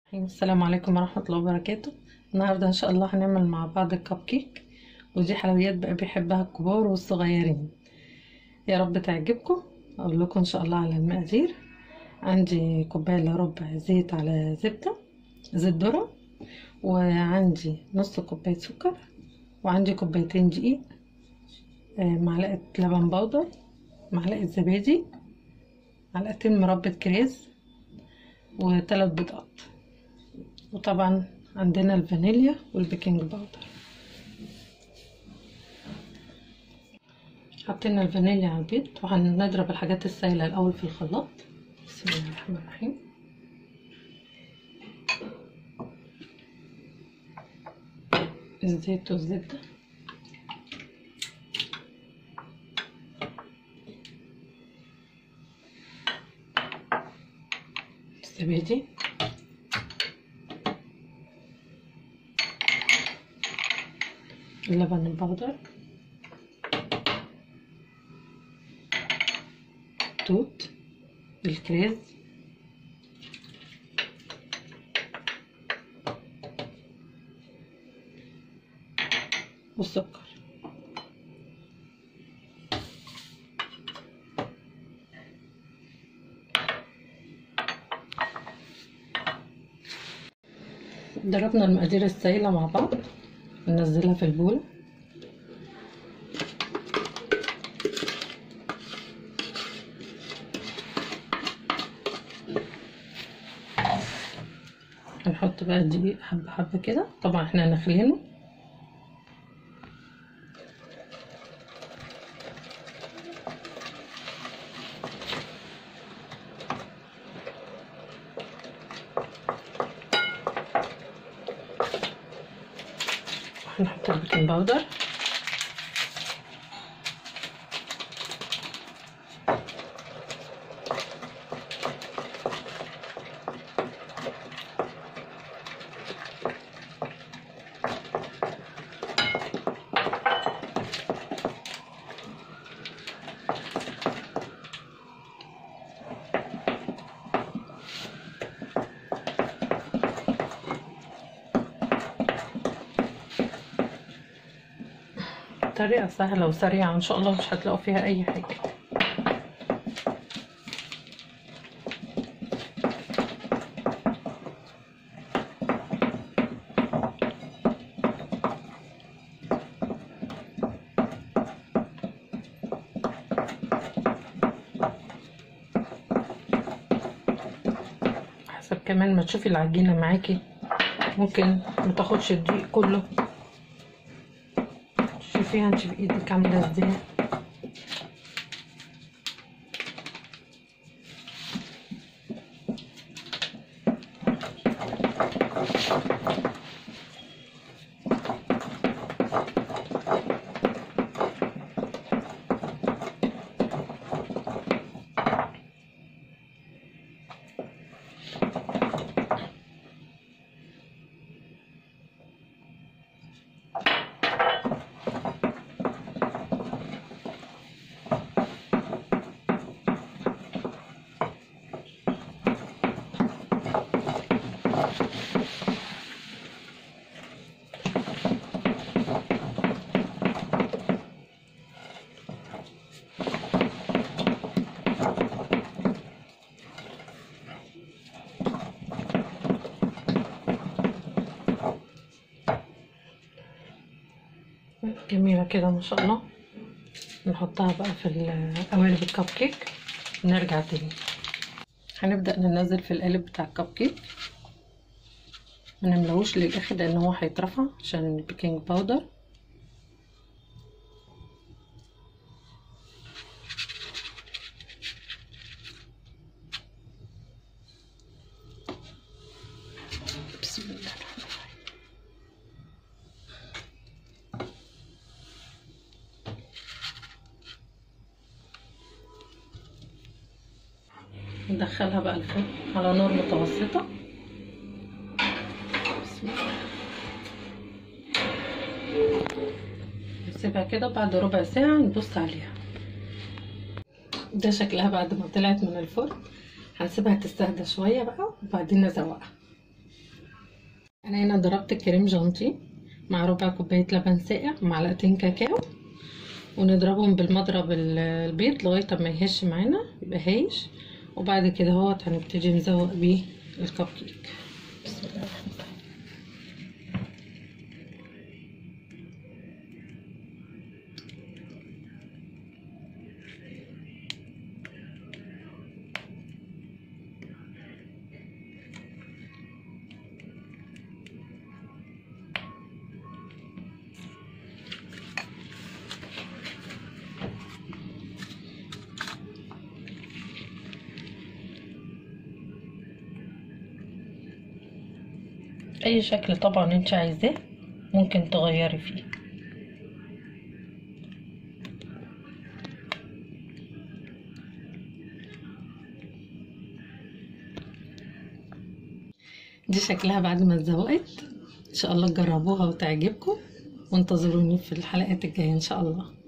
السلام عليكم ورحمة الله وبركاته النهاردة إن شاء الله هنعمل مع بعض الكب كيك ودي حلويات بقى بيحبها الكبار والصغيرين يا رب تعجبكم أقول لكم إن شاء الله على المقادير عندي كوباية إلا ربع زيت على زبدة زيت ذرة وعندي نص كوباية سكر وعندي كوبايتين دقيق آه، معلقة لبن بودر معلقة زبادي معلقتين مربى كريز وثلاث بيضات وطبعا عندنا الفانيليا والبيكنج باودر حطينا الفانيليا على البيض وهنضرب الحاجات السائلة الأول في الخلاط بسم الله الرحمن الرحيم الزيت والزبدة الزبادي اللبن البودر توت الكريز والسكر ضربنا المقادير السائلة مع بعض ننزلها في البول هنحط بقى الدقيق حبة حبة كده طبعا احنا نخلينه هنحط البيكنج باودر طريقة سهلة وسريعة إن شاء الله مش هتلاقوا فيها أي حاجة حسب كمان ما تشوفي العجينة معاكي ممكن متاخدش الدقيق كله شوفيها انت بايدك عامله ازاي جميلة كده ما شاء الله نحطها بقى في قوالب الكب كيك ونرجع تاني هنبدأ ننزل في القالب بتاع الكب كيك منملهوش للآخر لأن هو هيترفع عشان البيكنج باودر بسم الله الرحمن الرحيم ندخلها بقى الفرن على نار متوسطة بسم الله نسيبها كده بعد ربع ساعة نبص عليها ده شكلها بعد ما طلعت من الفرن هنسيبها تستهدى شوية بقى وبعدين نزوقها انا هنا ضربت كريم جانتي مع ربع كوبايه لبن ساقع ومعلقتين كاكاو ونضربهم بالمضرب البيض لغايه ما يهش معانا يبقى هايش وبعد كده اهوت هنبتدي نزوق بيه الكب كيك بسم الله الرحمن الرحيم اي شكل طبعا انت عايزاه ممكن تغيري فيه دي شكلها بعد ما اتزوقت ان شاء الله تجربوها وتعجبكم وانتظروني في الحلقات الجايه ان شاء الله